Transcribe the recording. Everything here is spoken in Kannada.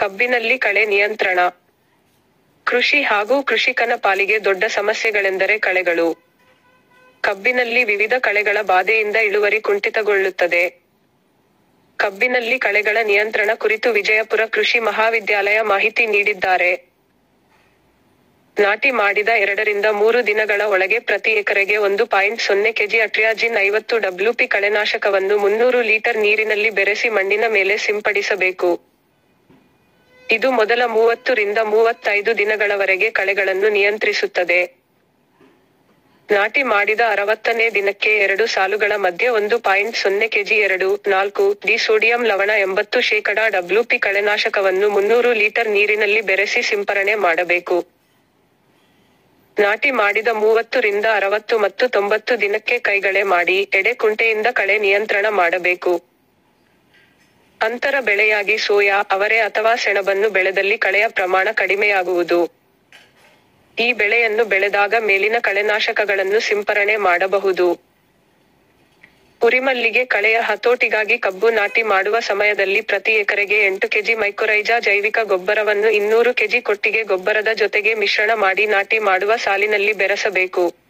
ಕಬ್ಬಿನಲ್ಲಿ ಕಳೆ ನಿಯಂತ್ರಣ ಕೃಷಿ ಹಾಗೂ ಕೃಷಿಕನ ಪಾಲಿಗೆ ದೊಡ್ಡ ಸಮಸ್ಯೆಗಳೆಂದರೆ ಕಳೆಗಳು ಕಬ್ಬಿನಲ್ಲಿ ವಿವಿಧ ಕಳೆಗಳ ಬಾಧೆಯಿಂದ ಇಳುವರಿ ಕುಂಠಿತಗೊಳ್ಳುತ್ತದೆ ಕಬ್ಬಿನಲ್ಲಿ ಕಳೆಗಳ ನಿಯಂತ್ರಣ ಕುರಿತು ವಿಜಯಪುರ ಕೃಷಿ ಮಹಾವಿದ್ಯಾಲಯ ಮಾಹಿತಿ ನೀಡಿದ್ದಾರೆ ನಾಟಿ ಮಾಡಿದ ಎರಡರಿಂದ ಮೂರು ದಿನಗಳ ಒಳಗೆ ಪ್ರತಿ ಎಕರೆಗೆ ಒಂದು ಪಾಯಿಂಟ್ ಸೊನ್ನೆ ಕೆಜಿ ಅಟ್ರಿಯಾಜಿನ್ ಐವತ್ತು ಡಬ್ಲ್ಯೂಪಿ ಕಳೆನಾಶಕವನ್ನು ಮುನ್ನೂರು ಲೀಟರ್ ನೀರಿನಲ್ಲಿ ಬೆರೆಸಿ ಮಣ್ಣಿನ ಮೇಲೆ ಸಿಂಪಡಿಸಬೇಕು ಇದು ಮೊದಲ ಮೂವತ್ತು ರಿಂದ ಮೂವತ್ತೈದು ದಿನಗಳವರೆಗೆ ಕಳೆಗಳನ್ನು ನಿಯಂತ್ರಿಸುತ್ತದೆ ನಾಟಿ ಮಾಡಿದ ಅರವತ್ತನೇ ದಿನಕ್ಕೆ ಎರಡು ಸಾಲುಗಳ ಮಧ್ಯೆ ಒಂದು ಪಾಯಿಂಟ್ ಸೊನ್ನೆ ಕೆಜಿ ಎರಡು ನಾಲ್ಕು ಡಿ ಸೋಡಿಯಂ ಲವಣ ಎಂಬತ್ತು ಶೇಕಡಾ ಡಬ್ಲ್ಯೂಪಿ ಕಳೆನಾಶಕವನ್ನು ಮುನ್ನೂರು ಲೀಟರ್ ನೀರಿನಲ್ಲಿ ಬೆರೆಸಿ ಸಿಂಪರಣೆ ಮಾಡಬೇಕು ನಾಟಿ ಮಾಡಿದ ಮೂವತ್ತು ರಿಂದ ಅರವತ್ತು ಮತ್ತು ತೊಂಬತ್ತು ದಿನಕ್ಕೆ ಕೈಗಳೆ ಮಾಡಿ ಎಡೆ ಕುಂಟೆಯಿಂದ ಕಳೆ ನಿಯಂತ್ರಣ ಮಾಡಬೇಕು ಅಂತರ ಬೆಳೆಯಾಗಿ ಸೋಯಾ ಅವರೆ ಅಥವಾ ಸೆಣಬನ್ನು ಬೆಳೆದಲ್ಲಿ ಕಳೆಯ ಪ್ರಮಾಣ ಕಡಿಮೆಯಾಗುವುದು ಈ ಬೆಳೆಯನ್ನು ಬೆಳೆದಾಗ ಮೇಲಿನ ಕಳೆನಾಶಕಗಳನ್ನು ಸಿಂಪರಣೆ ಮಾಡಬಹುದು ಉರಿಮಲ್ಲಿಗೆ ಕಳೆಯ ಹತೋಟಿಗಾಗಿ ಕಬ್ಬು ನಾಟಿ ಮಾಡುವ ಸಮಯದಲ್ಲಿ ಪ್ರತಿ ಎಕರೆಗೆ ಎಂಟು ಕೆಜಿ ಮೈಕೊರೈಜಾ ಜೈವಿಕ ಗೊಬ್ಬರವನ್ನು ಇನ್ನೂರು ಕೆಜಿ ಕೊಟ್ಟಿಗೆ ಗೊಬ್ಬರದ ಜೊತೆಗೆ ಮಿಶ್ರಣ ಮಾಡಿ ನಾಟಿ ಮಾಡುವ ಸಾಲಿನಲ್ಲಿ ಬೆರೆಸಬೇಕು